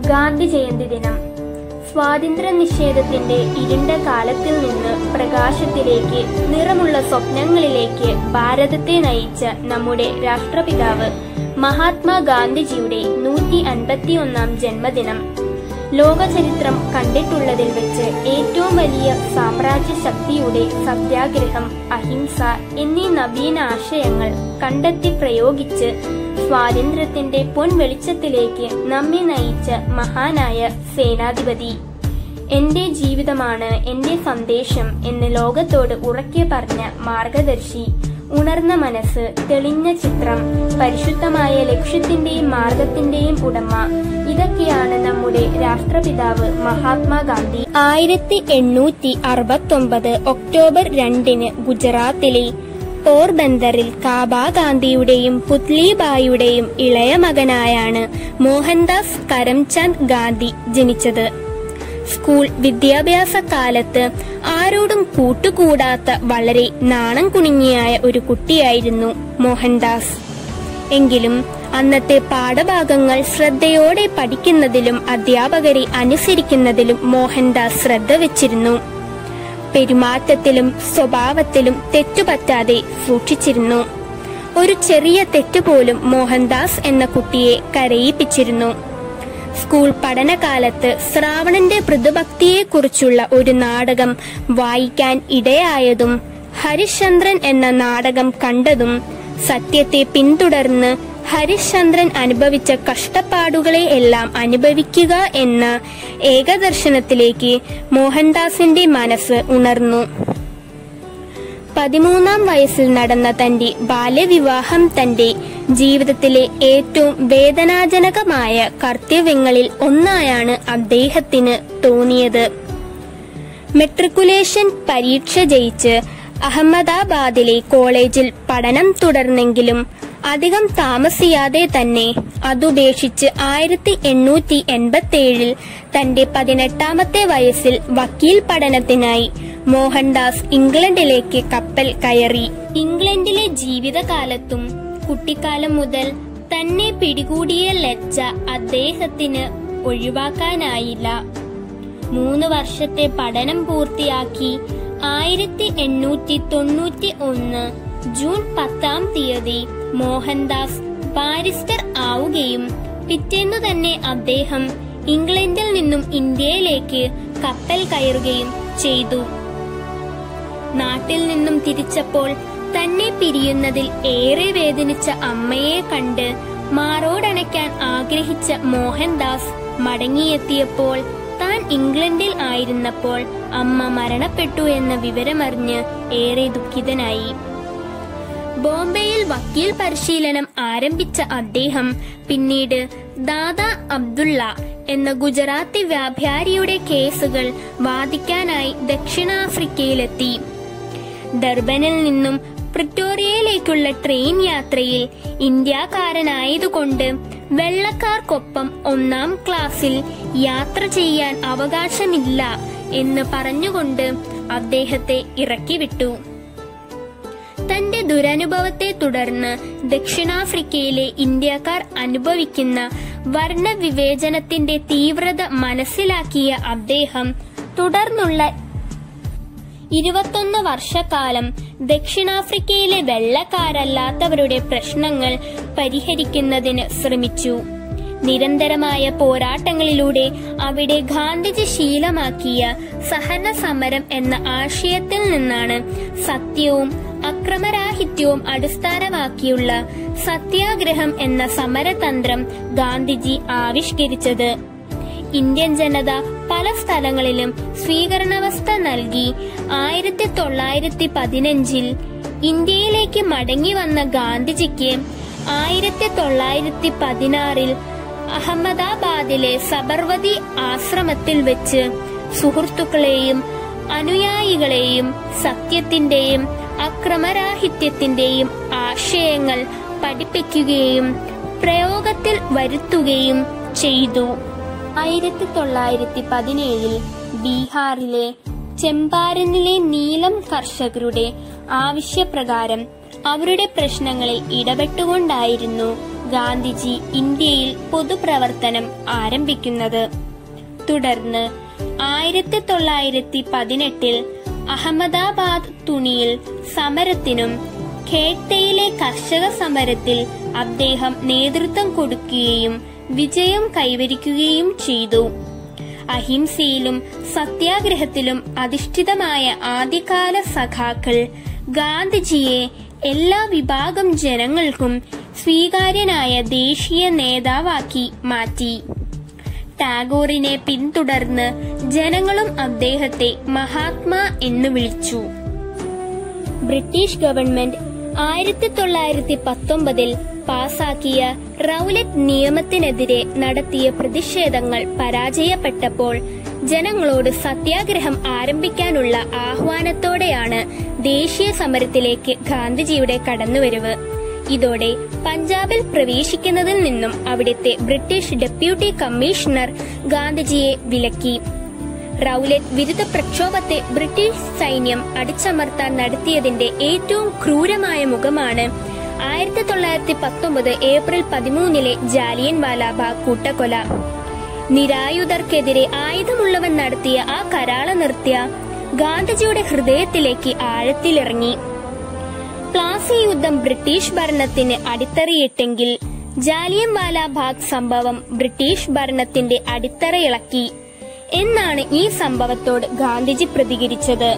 ഗാന്ധി ജയന്തി ദിനം സ്വാതന്ത്ര്യ നിഷേധത്തിന്റെ ഇരുണ്ട കാലത്തിൽ നിന്ന് പ്രകാശത്തിലേക്ക് നിറമുള്ള സ്വപ്നങ്ങളിലേക്ക് ഭാരതത്തെ നയിച്ച നമ്മുടെ രാഷ്ട്രപിതാവ് മഹാത്മാഗാന്ധിജിയുടെ നൂറ്റി അൻപത്തി ഒന്നാം ജന്മദിനം ലോകചരിത്രം കണ്ടിട്ടുള്ളതിൽ വെച്ച് ഏറ്റവും വലിയ സാമ്രാജ്യ ശക്തിയുടെ സത്യാഗ്രഹം അഹിംസ എന്നീ നവീന ആശയങ്ങൾ കണ്ടെത്തി പ്രയോഗിച്ച് സ്വാതന്ത്ര്യത്തിന്റെ പൊൻവെളിച്ചത്തിലേക്ക് നമ്മെ നയിച്ച മഹാനായ സേനാധിപതി എന്റെ ജീവിതമാണ് എന്റെ സന്ദേശം എന്ന് ലോകത്തോട് ഉറക്കെ പറഞ്ഞ മാർഗദർശി ഉണർന്ന മനസ്സ് തെളിഞ്ഞ ചിത്രം പരിശുദ്ധമായ ലക്ഷ്യത്തിന്റെയും മാർഗത്തിന്റെയും ഉടമ ഇതൊക്കെയാണ് നമ്മുടെ രാഷ്ട്രപിതാവ് മഹാത്മാഗാന്ധി ആയിരത്തി എണ്ണൂറ്റി അറുപത്തൊമ്പത് ഒക്ടോബർ രണ്ടിന് ഗുജറാത്തിലെ പോർബന്ദറിൽ കാബ ഗാന്ധിയുടെയും പുത്ലിബായിയുടെയും ഇളയ മകനായാണ് മോഹൻദാസ് കരംചന്ദ് ഗാന്ധി ജനിച്ചത് സ്കൂൾ വിദ്യാഭ്യാസ കാലത്ത് ആരോടും കൂട്ടുകൂടാത്ത വളരെ നാണം കുണുങ്ങിയായ ഒരു കുട്ടിയായിരുന്നു മോഹൻദാസ് എങ്കിലും അന്നത്തെ പാഠഭാഗങ്ങൾ ശ്രദ്ധയോടെ പഠിക്കുന്നതിലും അധ്യാപകരെ അനുസരിക്കുന്നതിലും മോഹൻദാസ് ശ്രദ്ധ വെച്ചിരുന്നു പെരുമാറ്റത്തിലും സ്വഭാവത്തിലും തെറ്റുപറ്റാതെ സൂക്ഷിച്ചിരുന്നു ഒരു ചെറിയ തെറ്റുപോലും മോഹൻദാസ് എന്ന കുട്ടിയെ കരയിപ്പിച്ചിരുന്നു സ്കൂൾ പഠനകാലത്ത് ശ്രാവണന്റെ പ്രതിഭക്തിയെക്കുറിച്ചുള്ള ഒരു നാടകം വായിക്കാൻ ഇടയായതും ഹരിശ്ചന്ദ്രൻ എന്ന നാടകം കണ്ടതും സത്യത്തെ പിന്തുടർന്ന് ഹരിശ്ചന്ദ്രൻ അനുഭവിച്ച കഷ്ടപ്പാടുകളെ എല്ലാം അനുഭവിക്കുക എന്ന ഏകദർശനത്തിലേക്ക് മോഹൻദാസിന്റെ മനസ്സ് ഉണർന്നു പതിമൂന്നാം വയസ്സിൽ നടന്ന തന്റെ ബാല്യവിവാഹം തന്റെ ജീവിതത്തിലെ ഏറ്റവും വേദനാജനകമായ കർത്തവ്യങ്ങളിൽ ഒന്നായാണ് അദ്ദേഹത്തിന് തോന്നിയത് മെട്രിക്കുലേഷൻ പരീക്ഷ ജയിച്ച് അഹമ്മദാബാദിലെ കോളേജിൽ പഠനം തുടർന്നെങ്കിലും അധികം താമസിയാതെ തന്നെ അതുപേക്ഷിച്ച് ആയിരത്തി എണ്ണൂറ്റി എൺപത്തി ഏഴിൽ തന്റെ പതിനെട്ടാമത്തെ വയസ്സിൽ വക്കീൽ പഠനത്തിനായി മോഹൻദാസ് ഇംഗ്ലണ്ടിലേക്ക് കപ്പൽ കയറി ഇംഗ്ലണ്ടിലെ ജീവിതകാലത്തും കുട്ടിക്കാലം മുതൽ തന്നെ പിടികൂടിയ ലജ്ജ അദ്ദേഹത്തിന് ഒഴിവാക്കാനായില്ല മൂന്ന് വർഷത്തെ പഠനം പൂർത്തിയാക്കി ആയിരത്തി എണ്ണൂറ്റി തൊണ്ണൂറ്റി ഒന്ന് ജൂൺ പത്താം തീയതി മോഹൻദാസ് ബാരിസ്റ്റർ ആവുകയും പിറ്റേന്നു തന്നെ അദ്ദേഹം ഇംഗ്ലണ്ടിൽ നിന്നും ഇന്ത്യയിലേക്ക് കപ്പൽ കയറുകയും ചെയ്തു നാട്ടിൽ നിന്നും തിരിച്ചപ്പോൾ തന്നെ പിരിയുന്നതിൽ ഏറെ വേദനിച്ച അമ്മയെ കണ്ട് മാറോടണയ്ക്കാൻ ആഗ്രഹിച്ച മോഹൻദാസ് മടങ്ങിയെത്തിയപ്പോൾ താൻ ഇംഗ്ലണ്ടിൽ ആയിരുന്നപ്പോൾ അമ്മ മരണപ്പെട്ടു എന്ന വിവരമറിഞ്ഞ് ഏറെ ദുഃഖിതനായി ബോംബെയിൽ വക്കീൽ പരിശീലനം ആരംഭിച്ച അദ്ദേഹം പിന്നീട് ദാദാ അബ്ദുള്ള എന്ന ഗുജറാത്തി വ്യാപാരിയുടെ കേസുകൾ വാദിക്കാനായി ദക്ഷിണാഫ്രിക്കയിലെത്തി ഡർബനിൽ നിന്നും പ്രിറ്റോറിയയിലേക്കുള്ള ട്രെയിൻ യാത്രയിൽ ഇന്ത്യക്കാരനായതുകൊണ്ട് വെള്ളക്കാർക്കൊപ്പം ഒന്നാം ക്ലാസ്സിൽ യാത്ര ചെയ്യാൻ അവകാശമില്ല എന്ന് പറഞ്ഞുകൊണ്ട് അദ്ദേഹത്തെ ഇറക്കിവിട്ടു തന്റെ ദുരനുഭവത്തെ തുടർന്ന് ദക്ഷിണാഫ്രിക്കയിലെ ഇന്ത്യക്കാർ അനുഭവിക്കുന്ന വർണ്ണവിവേചനത്തിന്റെ തീവ്രത മനസ്സിലാക്കിയ അദ്ദേഹം തുടർന്നുള്ള ഇരുപത്തൊന്ന് വർഷക്കാലം ദക്ഷിണാഫ്രിക്കയിലെ വെള്ളക്കാരല്ലാത്തവരുടെ പ്രശ്നങ്ങൾ പരിഹരിക്കുന്നതിന് ശ്രമിച്ചു നിരന്തരമായ പോരാട്ടങ്ങളിലൂടെ അവിടെ ഗാന്ധിജി ശീലമാക്കിയ സഹന സമരം എന്ന ആശയത്തിൽ നിന്നാണ് സത്യവും അക്രമരാഹിത്യവും അടിസ്ഥാനമാക്കിയുള്ള സത്യാഗ്രഹം എന്ന സമരതന്ത്രം ഗാന്ധിജി ആവിഷ്കരിച്ചത് ഇന്ത്യൻ ജനത പല സ്ഥലങ്ങളിലും സ്വീകരണവസ്ഥ നൽകി ആയിരത്തി തൊള്ളായിരത്തി പതിനഞ്ചിൽ ഇന്ത്യയിലേക്ക് മടങ്ങി വന്ന ഗാന്ധിജിക്ക് ആയിരത്തി തൊള്ളായിരത്തി പതിനാറിൽ അഹമ്മദാബാദിലെ സബർവതി ആശ്രമത്തിൽ വെച്ച് സുഹൃത്തുക്കളെയും അനുയായികളെയും സത്യത്തിന്റെയും അക്രമരാഹിത്യത്തിന്റെയും ആശയങ്ങൾ പഠിപ്പിക്കുകയും പ്രയോഗത്തിൽ വരുത്തുകയും ചെയ്തു ആയിരത്തി തൊള്ളായിരത്തി പതിനേഴിൽ ബീഹാറിലെ ചെമ്പാരനിലെ നീലം കർഷകരുടെ ആവശ്യപ്രകാരം അവരുടെ പ്രശ്നങ്ങളിൽ ഇടപെട്ടുകൊണ്ടായിരുന്നു ഗാന്ധിജി ഇന്ത്യയിൽ പൊതുപ്രവർത്തനം ആരംഭിക്കുന്നത് തുടർന്ന് ആയിരത്തി തൊള്ളായിരത്തി പതിനെട്ടിൽ അഹമ്മദാബാദ് തുണിയിൽ സമരത്തിനും ഖേട്ടയിലെ കർഷക സമരത്തിൽ അദ്ദേഹം നേതൃത്വം കൊടുക്കുകയും വിജയം കൈവരിക്കുകയും ചെയ്തു അഹിംസയിലും സത്യാഗ്രഹത്തിലും അധിഷ്ഠിതമായ ആദ്യകാല സഖാക്കൾ ഗാന്ധിജിയെ എല്ലാ വിഭാഗം ജനങ്ങൾക്കും സ്വീകാര്യനായ ദേശീയ നേതാവാക്കി മാറ്റി ടാഗോറിനെ പിന്തുടർന്ന് ജനങ്ങളും അദ്ദേഹത്തെ മഹാത്മാ എന്ന് വിളിച്ചു ബ്രിട്ടീഷ് ഗവൺമെന്റ് ആയിരത്തി തൊള്ളായിരത്തി പത്തൊമ്പതിൽ പാസാക്കിയ റൗലറ്റ് നിയമത്തിനെതിരെ നടത്തിയ പ്രതിഷേധങ്ങൾ പരാജയപ്പെട്ടപ്പോൾ ജനങ്ങളോട് സത്യാഗ്രഹം ആരംഭിക്കാനുള്ള ആഹ്വാനത്തോടെയാണ് ദേശീയ സമരത്തിലേക്ക് ഗാന്ധിജിയുടെ കടന്നുവരവ് ഇതോടെ പഞ്ചാബിൽ പ്രവേശിക്കുന്നതിൽ നിന്നും അവിടുത്തെ ബ്രിട്ടീഷ് ഡെപ്യൂട്ടി കമ്മീഷണർ ഗാന്ധിജിയെ വിലക്കി റൗലറ്റ് വിരുദ്ധ പ്രക്ഷോഭത്തെ ബ്രിട്ടീഷ് സൈന്യം അടിച്ചമർത്താൻ നടത്തിയതിന്റെ ഏറ്റവും ക്രൂരമായ മുഖമാണ് ആയിരത്തി തൊള്ളായിരത്തി പത്തൊമ്പത് ഏപ്രിൽ പതിമൂന്നിലെ ജാലിയൻ വാലാബാഗ് കൂട്ടക്കൊല നിരായുധർക്കെതിരെ ആയുധമുള്ളവൻ നടത്തിയ ആ കരാള നൃത്യ ഗാന്ധിജിയുടെ ഹൃദയത്തിലേക്ക് ആഴത്തിലിറങ്ങി പ്ലാസി യുദ്ധം ബ്രിട്ടീഷ് ഭരണത്തിന് അടിത്തറയിട്ടെങ്കിൽ ജാലിയൻ വാലാബാഗ് സംഭവം ബ്രിട്ടീഷ് ഭരണത്തിന്റെ അടിത്തറയിളക്കി എന്നാണ് ഈ സംഭവത്തോട് ഗാന്ധിജി പ്രതികരിച്ചത്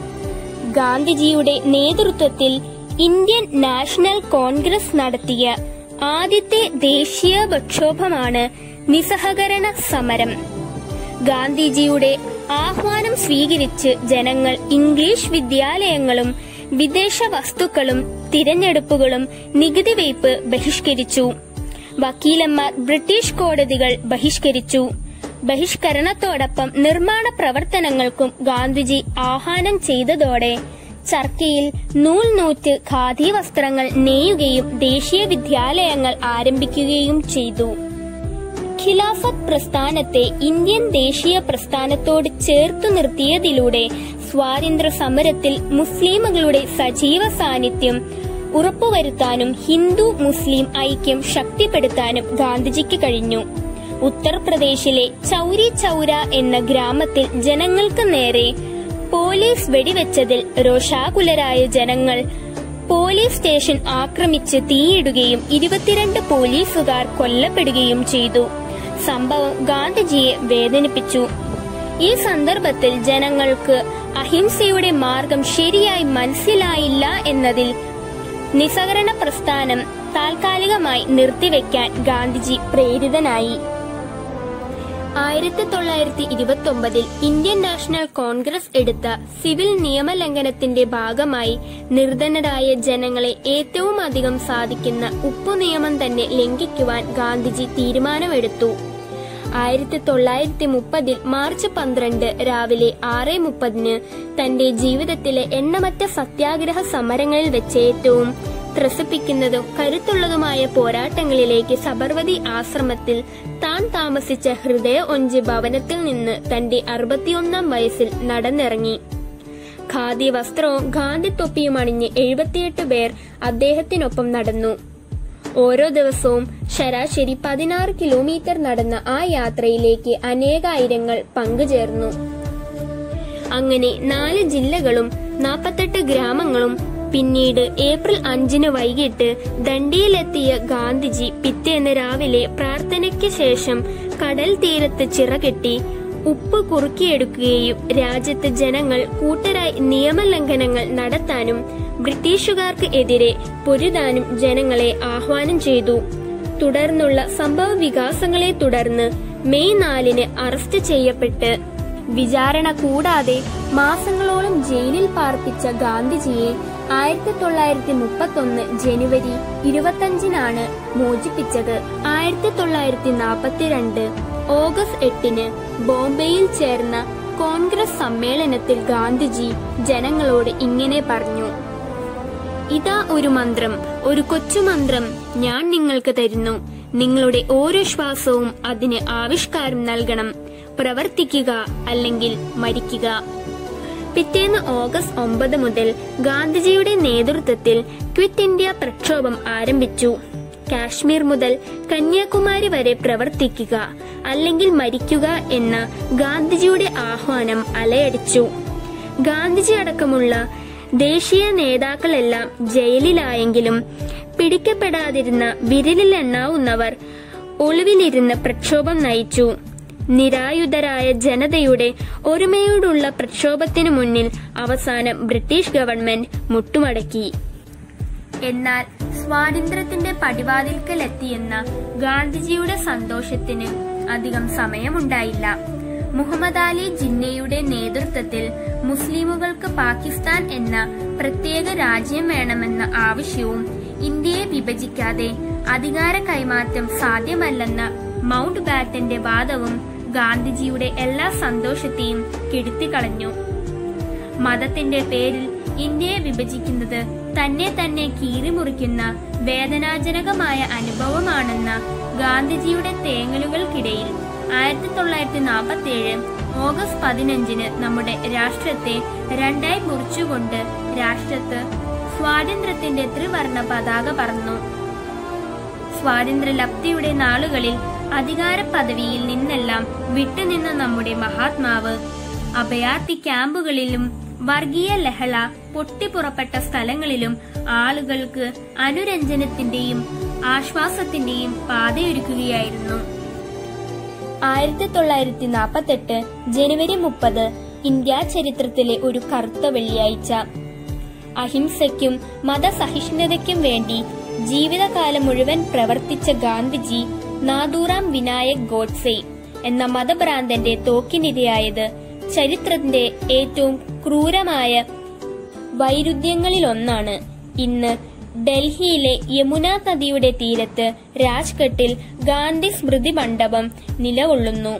ഗാന്ധിജിയുടെ നേതൃത്വത്തിൽ ഇന്ത്യൻ നാഷണൽ കോൺഗ്രസ് നടത്തിയ ആദ്യത്തെ ദേശീയ പ്രക്ഷോഭമാണ് നിസ്സഹകരണ സമരം ഗാന്ധിജിയുടെ ആഹ്വാനം സ്വീകരിച്ച് ജനങ്ങൾ ഇംഗ്ലീഷ് വിദ്യാലയങ്ങളും വിദേശ വസ്തുക്കളും തിരഞ്ഞെടുപ്പുകളും നികുതി വെയ്പ് ബഹിഷ്കരിച്ചു വക്കീലന്മാർ ബ്രിട്ടീഷ് കോടതികൾ ബഹിഷ്കരിച്ചു ബഹിഷ്കരണത്തോടൊപ്പം നിർമ്മാണ പ്രവർത്തനങ്ങൾക്കും ഗാന്ധിജി ആഹ്വാനം ചെയ്തതോടെ ചർക്കയിൽ നൂൽ നൂറ്റ് ഖാദി വസ്ത്രങ്ങൾ നെയ്യുകയും ദേശീയ വിദ്യാലയങ്ങൾ ആരംഭിക്കുകയും ചെയ്തു ഖിലാഫത്ത് പ്രസ്ഥാനത്തെ ഇന്ത്യൻ ദേശീയ പ്രസ്ഥാനത്തോട് ചേർത്തു നിർത്തിയതിലൂടെ സ്വാതന്ത്ര്യ സമരത്തിൽ മുസ്ലിമുകളുടെ സജീവ സാന്നിധ്യം ഉറപ്പുവരുത്താനും ഹിന്ദു മുസ്ലിം ഐക്യം ശക്തിപ്പെടുത്താനും ഗാന്ധിജിക്ക് കഴിഞ്ഞു ഉത്തർപ്രദേശിലെ ചൌരി ചൌര എന്ന ഗ്രാമത്തിൽ ജനങ്ങൾക്ക് നേരെ പോലീസ് വെടിവെച്ചതിൽ രോഷാകുലരായ ജനങ്ങൾ പോലീസ് സ്റ്റേഷൻ ആക്രമിച്ച് തീയിടുകയും ഇരുപത്തിരണ്ട് പോലീസുകാർ കൊല്ലപ്പെടുകയും ചെയ്തു സംഭവം ഗാന്ധിജിയെ വേദനിപ്പിച്ചു ഈ സന്ദർഭത്തിൽ ജനങ്ങൾക്ക് അഹിംസയുടെ മാർഗം ശരിയായി മനസ്സിലായില്ല എന്നതിൽ നിസ്സഹകരണ പ്രസ്ഥാനം താൽക്കാലികമായി നിർത്തിവെക്കാൻ ഗാന്ധിജി പ്രേരിതനായി ആയിരത്തി തൊള്ളായിരത്തി ഇരുപത്തി ഒമ്പതിൽ ഇന്ത്യൻ നാഷണൽ കോൺഗ്രസ് എടുത്ത സിവിൽ നിയമലംഘനത്തിന്റെ ഭാഗമായി നിർധനരായ ജനങ്ങളെ ഏറ്റവും അധികം സാധിക്കുന്ന ഉപ്പു നിയമം തന്നെ ലംഘിക്കുവാൻ ഗാന്ധിജി തീരുമാനമെടുത്തു ആയിരത്തി തൊള്ളായിരത്തി മുപ്പതിൽ മാർച്ച് പന്ത്രണ്ട് രാവിലെ ആറ് മുപ്പതിന് തന്റെ ജീവിതത്തിലെ എണ്ണമറ്റ സത്യാഗ്രഹ സമരങ്ങളിൽ വെച്ച് ഏറ്റവും ത്രസിപ്പിക്കുന്നതും കരുത്തുള്ളതുമായ പോരാട്ടങ്ങളിലേക്ക് സബർവതി ആശ്രമത്തിൽ താൻ താമസിച്ച ഹൃദയ ഒഞ്ച് ഭവനത്തിൽ നിന്ന് തന്റെ അറുപത്തിയൊന്നാം വയസ്സിൽ നടന്നിറങ്ങി ഖാദി വസ്ത്രവും ഗാന്ധി തൊപ്പിയും അണിഞ്ഞ് എഴുപത്തിയെട്ട് പേർ അദ്ദേഹത്തിനൊപ്പം നടന്നു ഓരോ ദിവസവും ശരാശരി പതിനാറ് കിലോമീറ്റർ നടന്ന ആ യാത്രയിലേക്ക് അനേകായിരങ്ങൾ പങ്കുചേർന്നു അങ്ങനെ നാല് ജില്ലകളും നാൽപ്പത്തെട്ട് ഗ്രാമങ്ങളും പിന്നീട് ഏപ്രിൽ അഞ്ചിന് വൈകിട്ട് ദണ്ഡിയിലെത്തിയ ഗാന്ധിജി പിറ്റേന്ന് രാവിലെ പ്രാർത്ഥനയ്ക്ക് ശേഷം കടൽ തീരത്ത് ചിറകെട്ടി ഉപ്പ് കുറുക്കിയെടുക്കുകയും രാജ്യത്ത് ജനങ്ങൾ കൂട്ടരായി നിയമലംഘനങ്ങൾ നടത്താനും ബ്രിട്ടീഷുകാർക്ക് എതിരെ പൊരുതാനും ജനങ്ങളെ ആഹ്വാനം ചെയ്തു തുടർന്നുള്ള സംഭവ വികാസങ്ങളെ തുടർന്ന് മെയ് നാലിന് അറസ്റ്റ് ചെയ്യപ്പെട്ട് വിചാരണ കൂടാതെ മാസങ്ങളോളം ജയിലിൽ പാർപ്പിച്ച ഗാന്ധിജിയെ ആയിരത്തി തൊള്ളായിരത്തി മുപ്പത്തൊന്ന് ജനുവരി ഇരുപത്തഞ്ചിനാണ് മോചിപ്പിച്ചത് ആയിരത്തി തൊള്ളായിരത്തി നാൽപ്പത്തിരണ്ട് ഓഗസ്റ്റ് എട്ടിന് ബോംബെയിൽ ചേർന്ന കോൺഗ്രസ് സമ്മേളനത്തിൽ ഗാന്ധിജി ജനങ്ങളോട് ഇങ്ങനെ പറഞ്ഞു ഇതാ ഒരു മന്ത്രം ഒരു കൊച്ചു മന്ത്രം ഞാൻ നിങ്ങൾക്ക് തരുന്നു നിങ്ങളുടെ ഓരോ ശ്വാസവും അതിന് ആവിഷ്കാരം നൽകണം പ്രവർത്തിക്കുക അല്ലെങ്കിൽ മരിക്കുക പിറ്റേന്ന് ഓഗസ്റ്റ് ഒമ്പത് മുതൽ ഗാന്ധിജിയുടെ നേതൃത്വത്തിൽ ക്വിറ്റ് ഇന്ത്യ പ്രക്ഷോഭം ആരംഭിച്ചു കാശ്മീർ മുതൽ കന്യാകുമാരി വരെ പ്രവർത്തിക്കുക അല്ലെങ്കിൽ മരിക്കുക എന്ന ഗാന്ധിജിയുടെ ആഹ്വാനം അലയടിച്ചു ഗാന്ധിജി അടക്കമുള്ള ദേശീയ നേതാക്കളെല്ലാം ജയിലിലായെങ്കിലും പിടിക്കപ്പെടാതിരുന്ന വിരലിലെണ്ണാവുന്നവർ ഒളിവിലിരുന്ന് പ്രക്ഷോഭം നയിച്ചു നിരായുധരായ ജനതയുടെ ഒരുമയോടുള്ള പ്രക്ഷോഭത്തിനു മുന്നിൽ അവസാനം ബ്രിട്ടീഷ് ഗവൺമെന്റ് മുട്ടുമടക്കി എന്നാൽ സ്വാതന്ത്ര്യത്തിന്റെ പടിവാതിൽക്കലെത്തിയെന്ന ഗാന്ധിജിയുടെ സന്തോഷത്തിന് അധികം സമയമുണ്ടായില്ല മുഹമ്മദ് അലി ജിന്നയുടെ നേതൃത്വത്തിൽ മുസ്ലിമുകൾക്ക് പാകിസ്ഥാൻ എന്ന പ്രത്യേക രാജ്യം വേണമെന്ന ആവശ്യവും ഇന്ത്യയെ വിഭജിക്കാതെ അധികാര കൈമാറ്റം സാധ്യമല്ലെന്ന മൗണ്ട് ബാറ്റന്റെ വാദവും ഗാന്ധിജിയുടെ എല്ലാ സന്തോഷത്തെയും കെടുത്തിക്കളഞ്ഞു മതത്തിന്റെ പേരിൽ ഇന്ത്യയെ വിഭജിക്കുന്നത് തന്നെ തന്നെ കീറിമുറിക്കുന്ന വേദനാജനകമായ അനുഭവമാണെന്ന ഗാന്ധിജിയുടെ തേങ്ങലുകൾക്കിടയിൽ ആയിരത്തി തൊള്ളായിരത്തി നാൽപ്പത്തി ഏഴ് ഓഗസ്റ്റ് പതിനഞ്ചിന് നമ്മുടെ രാഷ്ട്രത്തെ രണ്ടായി മുറിച്ചുകൊണ്ട് രാഷ്ട്രത്ത് സ്വാതന്ത്ര്യത്തിന്റെ ത്രിവർണ പതാക പറന്നു സ്വാതന്ത്ര്യലബ്ധിയുടെ നാളുകളിൽ അധികാര പദവിയിൽ നിന്നെല്ലാം വിട്ടുനിന്ന നമ്മുടെ മഹാത്മാവ് അഭയാർത്ഥി ക്യാമ്പുകളിലും വർഗീയ ലഹള പൊട്ടിപ്പുറപ്പെട്ട സ്ഥലങ്ങളിലും ആളുകൾക്ക് അനുരഞ്ജനത്തിന്റെയും ആശ്വാസത്തിന്റെയും പാതയൊരുക്കുകയായിരുന്നു ആയിരത്തി തൊള്ളായിരത്തി നാൽപ്പത്തെട്ട് ജനുവരി മുപ്പത് ഇന്ത്യ ചരിത്രത്തിലെ ഒരു കറുത്ത വെള്ളിയാഴ്ച അഹിംസയ്ക്കും മതസഹിഷ്ണുതയ്ക്കും വേണ്ടി ജീവിതകാലം മുഴുവൻ പ്രവർത്തിച്ച ഗാന്ധിജി നാദൂറാം വിനായക് ഗോഡ്സെ എന്ന മതഭ്രാന്തന്റെ തോക്കിനിരയായത് ചരിത്രത്തിന്റെ ഏറ്റവും ക്രൂരമായ വൈരുദ്ധ്യങ്ങളിലൊന്നാണ് ഇന്ന് ഡൽഹിയിലെ യമുന നദിയുടെ തീരത്ത് രാജ്ഘട്ടിൽ ഗാന്ധി സ്മൃതി മണ്ഡപം നിലകൊള്ളുന്നു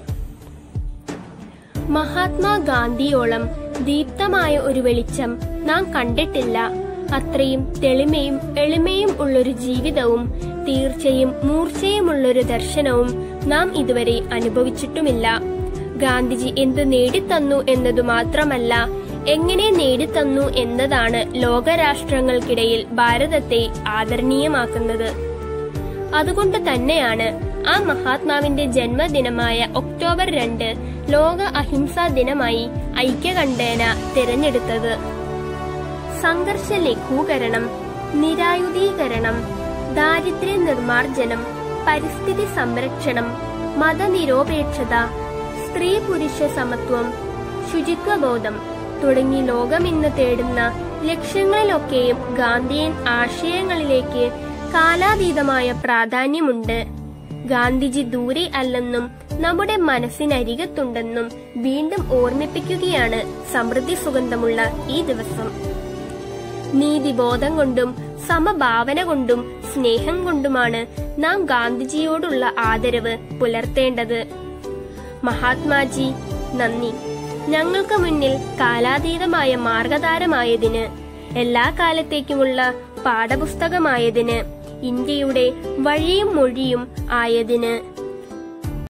മഹാത്മാഗാന്ധിയോളം ദീപ്തമായ ഒരു വെളിച്ചം നാം കണ്ടിട്ടില്ല അത്രയും തെളിമയും എളിമയും ഉള്ളൊരു ജീവിതവും തീർച്ചയും മൂർച്ചയുമുള്ളൊരു ദർശനവും നാം ഇതുവരെ അനുഭവിച്ചിട്ടുമില്ല ഗാന്ധിജി എന്ത് നേടിത്തന്നു എന്നതു മാത്രമല്ല എങ്ങനെ നേടിത്തന്നു എന്നതാണ് ലോകരാഷ്ട്രങ്ങൾക്കിടയിൽ ഭാരതത്തെ ആദരണീയമാക്കുന്നത് അതുകൊണ്ട് തന്നെയാണ് ആ മഹാത്മാവിന്റെ ജന്മദിനമായ ഒക്ടോബർ രണ്ട് ലോക അഹിംസാ ദിനമായി ഐക്യകണ്ഠേന തിരഞ്ഞെടുത്തത് സംഘർഷ ലഘൂകരണം നിരായുധീകരണം ദാരിദ്ര്യ നിർമാർജനം പരിസ്ഥിതി സംരക്ഷണം മതനിരോപേക്ഷത സ്ത്രീ പുരുഷ സമത്വം ശുചിത്വബോധം തുടങ്ങി ലോകം ഇന്ന് തേടുന്ന ലക്ഷ്യങ്ങളിലൊക്കെയും ഗാന്ധിയൻ ആശയങ്ങളിലേക്ക് കാലാതീതമായ പ്രാധാന്യമുണ്ട് ഗാന്ധിജി ദൂരെ അല്ലെന്നും നമ്മുടെ മനസ്സിനരികത്തുണ്ടെന്നും വീണ്ടും ഓർമ്മിപ്പിക്കുകയാണ് സമൃദ്ധി സുഗന്ധമുള്ള ഈ ദിവസം നീതിബോധം കൊണ്ടും സമഭാവന കൊണ്ടും സ്നേഹം കൊണ്ടുമാണ് നാം ഗാന്ധിജിയോടുള്ള ആദരവ് പുലർത്തേണ്ടത് മഹാത്മാജി നന്ദി ഞങ്ങൾക്ക് മുന്നിൽ കാലാതീതമായ മാർഗധാരമായതിന് എല്ലാ കാലത്തേക്കുമുള്ള പാഠപുസ്തകമായതിന് ഇന്ത്യയുടെ വഴിയും മൊഴിയും ആയതിന്